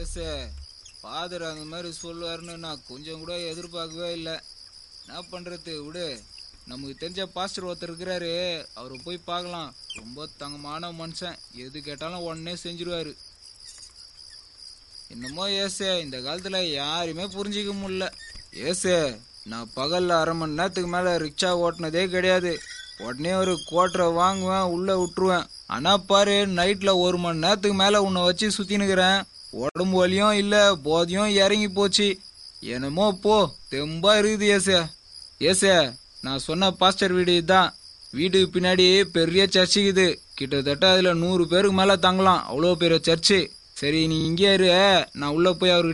ஏசே father அந்த மாதிரி சொல்லுவாருன்னு நான் கொஞ்சம் கூட எதிர்பார்க்கவே இல்லை என்ன பண்ணுறது விடு நமக்கு தெரிஞ்ச பாஸ்டர் ஒருத்தர் இருக்கிறாரு அவரை போய் பார்க்கலாம் ரொம்ப தங்கமான மனுஷன் எது கேட்டாலும் உடனே செஞ்சிருவாரு என்னமோ ஏசே இந்த காலத்துல யாரையுமே புரிஞ்சிக்க முடியல ஏசே நான் பகல்ல அரை மணி நேரத்துக்கு மேல ரிக்ஷா ஓட்டினதே கிடையாது உடனே ஒரு கோட்டரை வாங்குவேன் உள்ள விட்டுருவேன் ஆனா பாரு நைட்ல ஒரு மணி நேரத்துக்கு மேல உன்னை வச்சு சுத்தினுக்கிறேன் உடம்பு வலியும் இல்ல போதையும் இறங்கி போச்சு என்னமோ போ தெம்பா இருக்குது ஏசே ஏசே நான் சொன்ன பாஸ்டர் வீடு இதுதான் வீட்டுக்கு பின்னாடி பெரிய சர்ச்சுக்குது கிட்டத்தட்ட அதுல நூறு பேருக்கு மேல தங்கலாம் அவ்வளோ பெரிய சர்ச்சு சரி நீ இங்கே இரு நான் உள்ள போய் அவர்கிட்ட